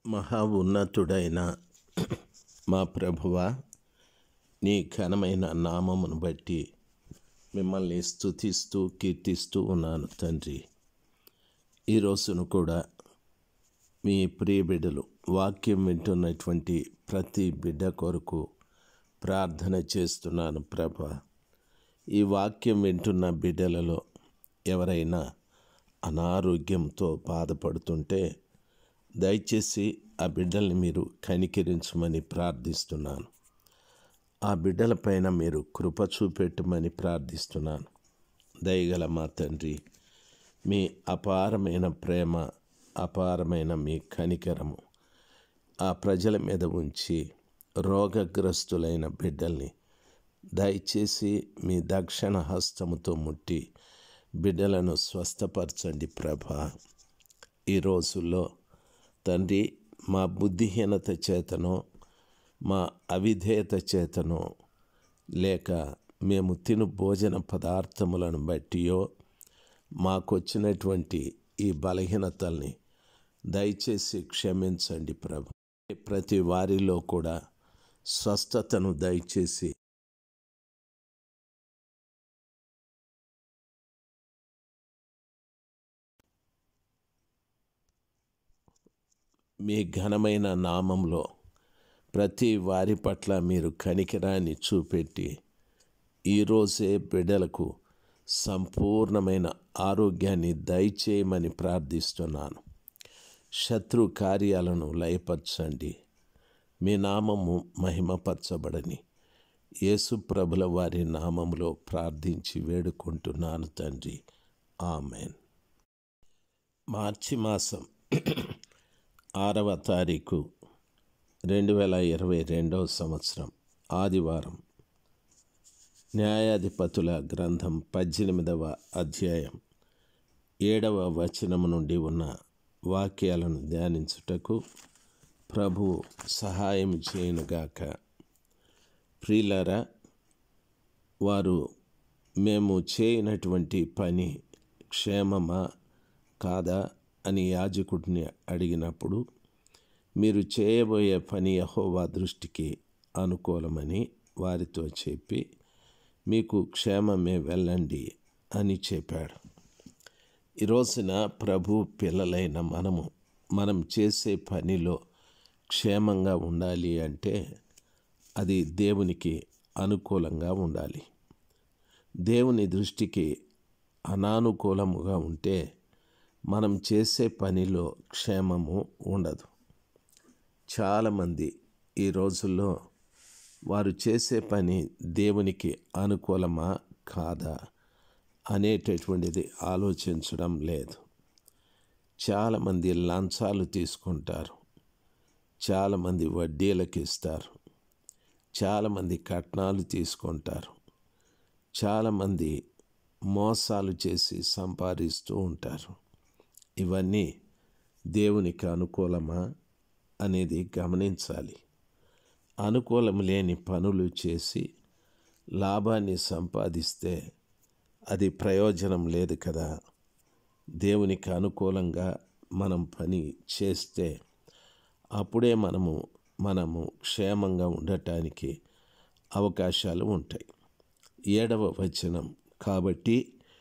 మహా ఉన్నతుడైన మా ప్రభువ నీ ఘనమైన నామమును బట్టి మిమ్మల్ని స్తుతిస్తూ కీర్తిస్తూ ఉన్నాను తండ్రి ఈ రోజును కూడా మీ ప్రియ బిడ్డలు వాక్యం వింటున్నటువంటి ప్రతి బిడ్డ కొరకు ప్రార్థన చేస్తున్నాను ప్రభ ఈ వాక్యం వింటున్న బిడ్డలలో ఎవరైనా అనారోగ్యంతో బాధపడుతుంటే దయచేసి ఆ బిడ్డల్ని మీరు కనికరించమని ప్రార్థిస్తున్నాను ఆ బిడ్డలపైన మీరు కృప చూపెట్టమని ప్రార్థిస్తున్నాను దయగల మా తండ్రి మీ అపారమైన ప్రేమ అపారమైన మీ కనికరము ఆ ప్రజల మీద ఉంచి రోగగ్రస్తులైన బిడ్డల్ని దయచేసి మీ దక్షిణ హస్తముతో ముట్టి బిడ్డలను స్వస్థపరచండి ప్రభ ఈ రోజుల్లో తండ్రి మా బుద్ధిహీనత చేతనో మా అవిధేయత చేతనో లేక మేము తిను భోజన పదార్థములను బట్టియో మాకొచ్చినటువంటి ఈ బలహీనతల్ని దయచేసి క్షమించండి ప్రభు ప్రతి వారిలో కూడా స్వస్థతను దయచేసి మీ ఘనమైన నామంలో ప్రతి వారి పట్ల మీరు కనికరాన్ని చూపెట్టి ఈరోజే బిడ్డలకు సంపూర్ణమైన ఆరోగ్యాన్ని దయచేయమని ప్రార్థిస్తున్నాను శత్రు కార్యాలను లయపరచండి మీ నామము మహిమపరచబడని యేసు ప్రభుల వారి నామములో ప్రార్థించి వేడుకుంటున్నాను తండ్రి ఆమెన్ మార్చి మాసం ఆరవ తారీఖు రెండు వేల ఇరవై రెండవ సంవత్సరం ఆదివారం న్యాయాధిపతుల గ్రంథం పద్దెనిమిదవ అధ్యాయం ఏడవ వచనము నుండి ఉన్న వాక్యాలను ధ్యానించుటకు ప్రభు సహాయం చేయనుగాక ప్రియులారా వారు మేము చేయనటువంటి పని క్షేమమా కాదా అని యాజకుడిని అడిగినప్పుడు మీరు చేయబోయే పని యహోవా దృష్టికి అనుకూలమని వారితో చెప్పి మీకు క్షేమమే వెళ్ళండి అని చెప్పాడు ఈ రోజున ప్రభు పిల్లలైన మనము మనం చేసే పనిలో క్షేమంగా ఉండాలి అంటే అది దేవునికి అనుకూలంగా ఉండాలి దేవుని దృష్టికి అనానుకూలముగా ఉంటే మనం చేసే పనిలో క్షేమము ఉండదు చాలామంది ఈ రోజుల్లో వారు చేసే పని దేవునికి అనుకూలమా కాదా అనేటటువంటిది ఆలోచించడం లేదు చాలామంది లంచాలు తీసుకుంటారు చాలామంది వడ్డీలకు ఇస్తారు చాలామంది కట్నాలు తీసుకుంటారు చాలామంది మోసాలు చేసి సంపాదిస్తూ ఉంటారు ఇవన్నీ దేవునికి అనుకూలమా అనేది గమనించాలి అనుకూలం లేని పనులు చేసి లాభాన్ని సంపాదిస్తే అది ప్రయోజనం లేదు కదా దేవునికి అనుకూలంగా మనం పని చేస్తే అప్పుడే మనము మనము క్షేమంగా ఉండటానికి అవకాశాలు ఉంటాయి ఏడవ వచనం కాబట్టి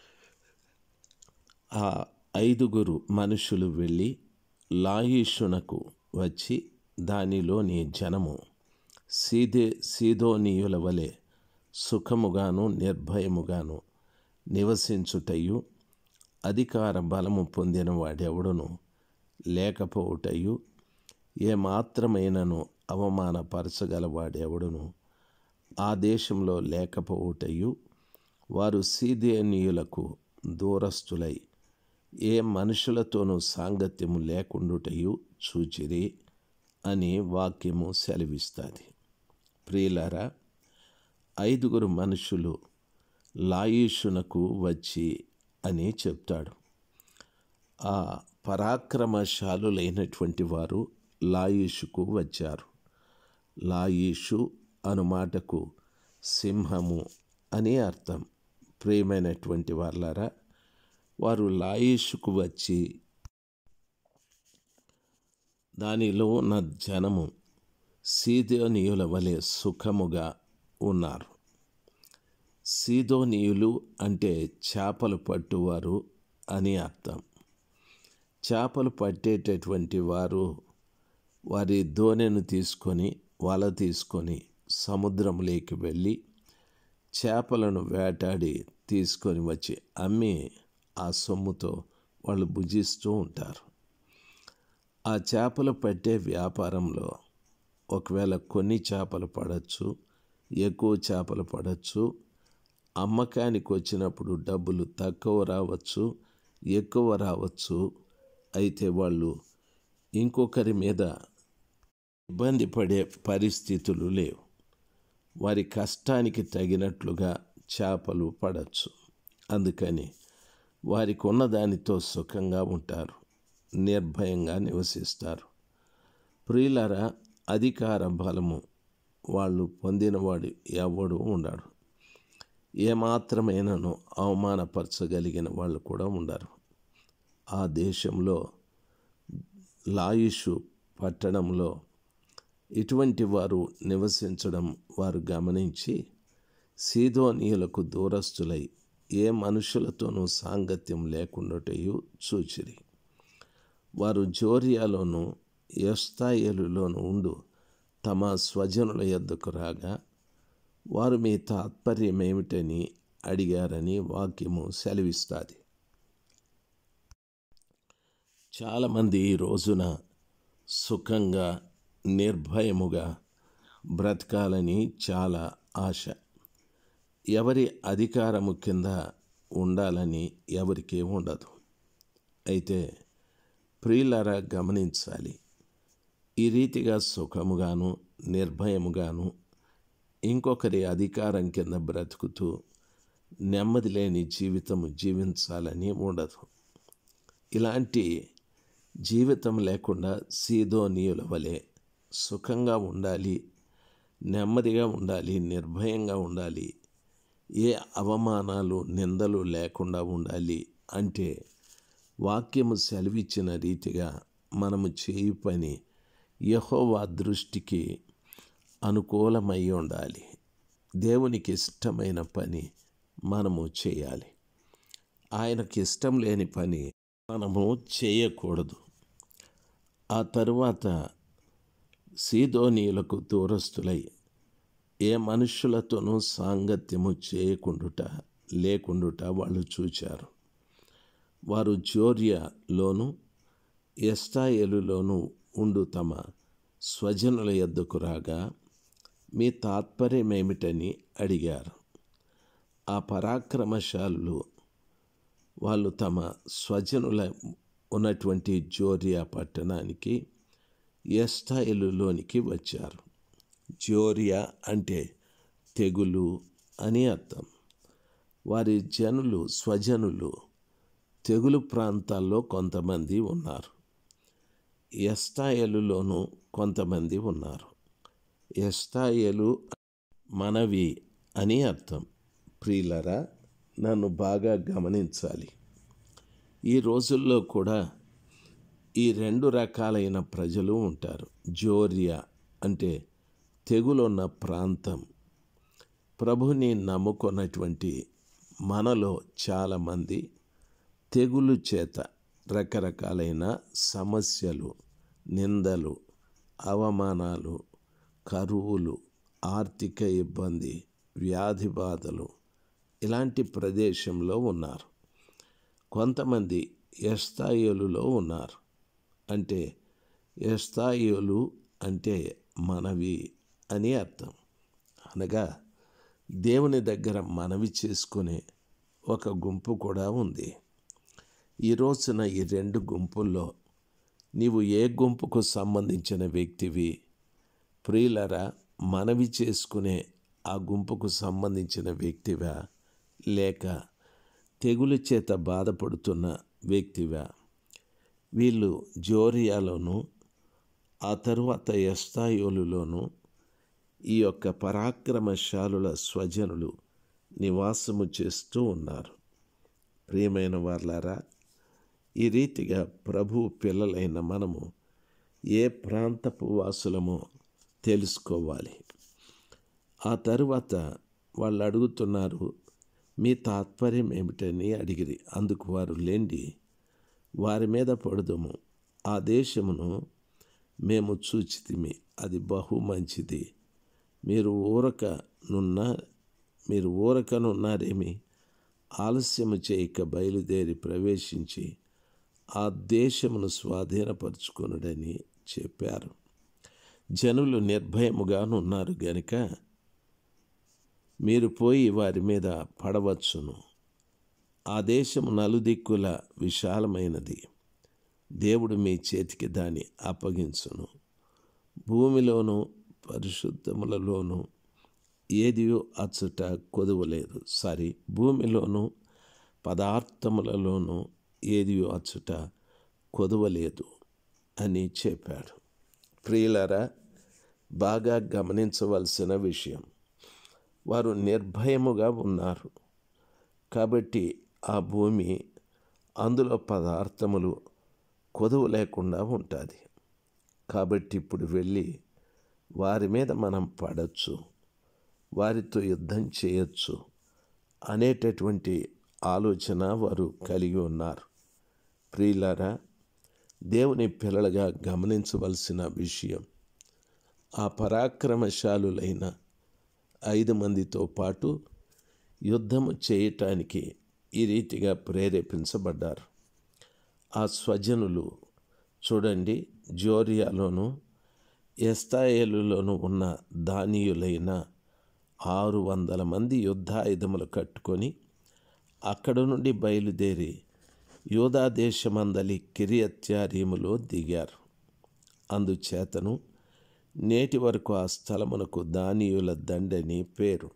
ఆ ఐదుగురు మనుషులు వెళ్ళి లాయిషునకు వచ్చి దానిలోని జనము సీదే సీదోనీయుల వలె సుఖముగాను నిర్భయముగాను నివసించుటయు అధికార బలము పొందిన వాడెవడును లేకపోవుటయు ఏమాత్రమైనను అవమానపరచగలవాడెవడును ఆ దేశంలో లేకపోవుటయు వారు సీదేనీయులకు దూరస్తులై ఏ మనుషులతోనూ సాంగత్యము లేకుండుటయు చూచిరి అని వాక్యము సెలవిస్తుంది ప్రియులారా ఐదుగురు మనుషులు లాయిషునకు వచ్చి అని చెప్తాడు ఆ పరాక్రమశాలులైనటువంటి వారు లాయిషుకు వచ్చారు లాయిషు అను మాటకు సింహము అని అర్థం ప్రియమైనటువంటి వాళ్ళారా వారు లాయిషుకు వచ్చి దానిలో ఉన్న జనము సీదోనీయుల వలె సుఖముగా ఉన్నారు సీదోనీయులు అంటే చేపలు పట్టువారు అని అర్థం చేపలు పట్టేటటువంటి వారు వారి దోణెను తీసుకొని వల తీసుకొని సముద్రంలోకి వెళ్ళి చేపలను వేటాడి తీసుకొని వచ్చి అమ్మి ఆ సొమ్ముతో వాళ్ళు భుజిస్తూ ఉంటారు ఆ చేపలు పట్టే వ్యాపారంలో ఒకవేళ కొన్ని చేపలు పడవచ్చు ఎక్కువ చేపలు పడవచ్చు అమ్మకానికి వచ్చినప్పుడు డబ్బులు తక్కువ రావచ్చు ఎక్కువ రావచ్చు అయితే వాళ్ళు ఇంకొకరి మీద ఇబ్బంది పడే పరిస్థితులు లేవు వారి కష్టానికి తగినట్లుగా చేపలు పడవచ్చు అందుకని వారికి ఉన్న దానితో సుఖంగా ఉంటారు నిర్భయంగా నివసిస్తారు ప్రియులరా అధికార బలము వాళ్ళు పొందినవాడు ఎవడు ఉండడు ఏమాత్రమైనను అవమానపరచగలిగిన వాళ్ళు కూడా ఉండరు ఆ దేశంలో లాయిషు పట్టణంలో ఇటువంటి వారు నివసించడం వారు గమనించి సీదోనీయులకు దూరస్తులై ఏ మనుషులతోనూ సాంగత్యం లేకుండాటయు చూచిరి వారు జోరియాలోను ఎస్తాయేలులోను ఉండు తమ స్వజనుల యొద్దకు రాగా వారు మీ తాత్పర్యం ఏమిటని అడిగారని వాక్యము సెలవిస్తుంది చాలామంది ఈ రోజున సుఖంగా నిర్భయముగా బ్రతకాలని చాలా ఆశ ఎవరి అధికారము కింద ఉండాలని ఎవరికీ ఉండదు అయితే ప్రియులరా గమనించాలి ఈ రీతిగా సుఖముగాను నిర్భయముగాను ఇంకొకరి అధికారం కింద బ్రతుకుతూ నెమ్మది లేని జీవితం జీవించాలని ఉండదు ఇలాంటి జీవితం లేకుండా సీదోనీయుల వలె సుఖంగా ఉండాలి నెమ్మదిగా ఉండాలి నిర్భయంగా ఉండాలి ఏ అవమానాలు నిందలు లేకుండా ఉండాలి అంటే వాక్యము సెలవిచ్చిన రీతిగా మనము చేయి పని యహోవా దృష్టికి అనుకూలమై ఉండాలి దేవునికి ఇష్టమైన పని మనము చేయాలి ఆయనకి ఇష్టం లేని పని మనము చేయకూడదు ఆ తరువాత సీదోనీయులకు దూరస్తులై ఏ మనుషులతోనూ సాంగత్యము చేయకుండుట లేకుండుట వాళ్ళు చూచారు వారు జోర్యాలోను ఎస్టాయేలులోను ఉండు తమ స్వజనుల యొద్దకు రాగా మీ తాత్పర్యం ఏమిటని అడిగారు ఆ పరాక్రమశాలులు వాళ్ళు తమ స్వజనుల ఉన్నటువంటి జోరియా పట్టణానికి ఎస్టాయిలులోనికి వచ్చారు జోరియా అంటే తెగులు అని అర్థం వారి జనులు స్వజనులు తెగులు ప్రాంతాల్లో కొంతమంది ఉన్నారు ఎస్టాయలులోనూ కొంతమంది ఉన్నారు ఎస్టాయలు మనవి అని అర్థం ప్రియులరా నన్ను బాగా గమనించాలి ఈ రోజుల్లో కూడా ఈ రెండు రకాలైన ప్రజలు ఉంటారు జోరియా అంటే తెగులున్న ప్రాంతం ప్రభుని నమ్ముకున్నటువంటి మనలో చాలామంది తెగులు చేత రకరకాలైన సమస్యలు నిందలు అవమానాలు కరువులు ఆర్థిక ఇబ్బంది వ్యాధి బాధలు ఇలాంటి ప్రదేశంలో ఉన్నారు కొంతమంది ఎస్తాయులులో ఉన్నారు అంటే ఎస్తాయులు అంటే మనవి అని అర్థం అనగా దేవుని దగ్గర మనవి చేసుకునే ఒక గుంపు కూడా ఉంది ఈ రోజున ఈ రెండు గుంపుల్లో నీవు ఏ గుంపుకు సంబంధించిన వ్యక్తివి ప్రియులరా మనవి చేసుకునే ఆ గుంపుకు సంబంధించిన వ్యక్తివా లేక తెగులు చేత బాధపడుతున్న వ్యక్తివా వీళ్ళు జోరియాలోను ఆ తరువాత ఎస్తాయోలులోను ఈ యొక్క పరాక్రమశాలుల స్వజనులు నివాసము చేస్తూ ఉన్నారు ప్రియమైన వాళ్ళారా ఈ రీతిగా ప్రభు పిల్లలైన మనము ఏ ప్రాంతపు వాసులమో తెలుసుకోవాలి ఆ తరువాత వాళ్ళు అడుగుతున్నారు మీ తాత్పర్యం ఏమిటని అడిగిరి అందుకు వారు లేండి వారి మీద పడుదము ఆ దేశమును మేము చూచితిమి అది బహు మంచిది మీరు ఊరక నున్న మీరు ఊరకనున్నారేమి ఆలస్యము చేయక బయలుదేరి ప్రవేశించి ఆ దేశమును స్వాధీనపరుచుకొనుడని చెప్పారు జనులు నిర్భయముగానున్నారు గనుక మీరు పోయి వారి మీద పడవచ్చును ఆ దేశము నలుదిక్కుల విశాలమైనది దేవుడు మీ చేతికి దాన్ని అప్పగించును భూమిలోను పరిశుద్ధములలోను ఏది అచ్చుట కొదువలేదు సారీ భూమిలోను పదార్థములలోనూ ఏది అచ్చుట కొదవలేదు అని చెప్పాడు ప్రియులరా బాగా గమనించవలసిన విషయం వారు నిర్భయముగా ఉన్నారు కాబట్టి ఆ భూమి అందులో పదార్థములు కొదువు లేకుండా ఉంటుంది కాబట్టి ఇప్పుడు వెళ్ళి వారి మీద మనం పడచ్చు వారితో యుద్ధం చేయొచ్చు అనేటటువంటి ఆలోచన వారు కలిగి ఉన్నారు ప్రియులారా దేవుని పిల్లలుగా గమనించవలసిన విషయం ఆ పరాక్రమశాలులైన ఐదు మందితో పాటు యుద్ధము చేయటానికి ఈ రీతిగా ప్రేరేపించబడ్డారు ఆ స్వజనులు చూడండి జోరియాలోను ఎస్తాయేలులోను ఉన్న దానియులైన ఆరు వందల మంది యుద్ధాయుధములు కట్టుకొని అక్కడ నుండి బయలుదేరి యోధా దేశమందలి కిరియత్యారీములో దిగారు అందుచేతను నేటి వరకు ఆ స్థలమునకు దానియుల దండని పేరు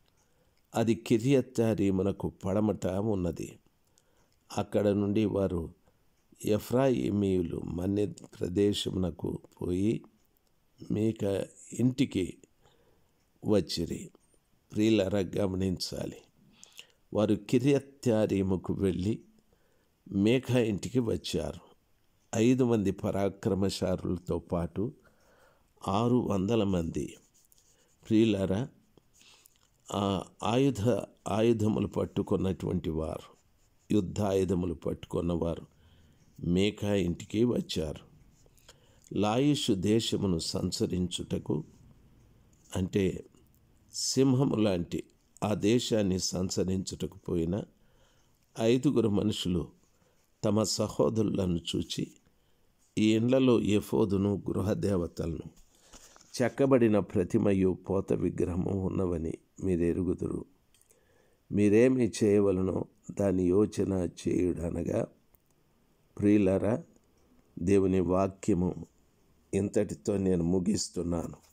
అది కిరియత్యారీమునకు పడమట ఉన్నది అక్కడ నుండి వారు ఎఫ్రాయిమీయులు మన్య ప్రదేశమునకు పోయి మీక ఇంటికి వచ్చిరి ప్రియులర గమనించాలి వారు కిరియత్యారీముకు వెళ్ళి మేఘ ఇంటికి వచ్చారు ఐదు మంది పరాక్రమశారులతో పాటు ఆరు వందల మంది ప్రియులర ఆ ఆయుధ ఆయుధములు పట్టుకున్నటువంటి వారు యుద్ధాయుధములు పట్టుకున్నవారు మేఘా ఇంటికి వచ్చారు లాయుషు దేశమును సంచరించుటకు అంటే సింహము లాంటి ఆ దేశాన్ని సంచరించుటకు పోయిన ఐదుగురు మనుషులు తమ సహోదరులను చూచి ఈ ఇండ్లలో ఎఫోదును గృహదేవతలను చెక్కబడిన ప్రతిమయు పోత విగ్రహము ఉన్నవని మీరు ఎరుగుదురు మీరేమి చేయవలనో దాని యోచన చేయుడనగా ప్రియులరా దేవుని వాక్యము ఇంతటితో నేను ముగిస్తున్నాను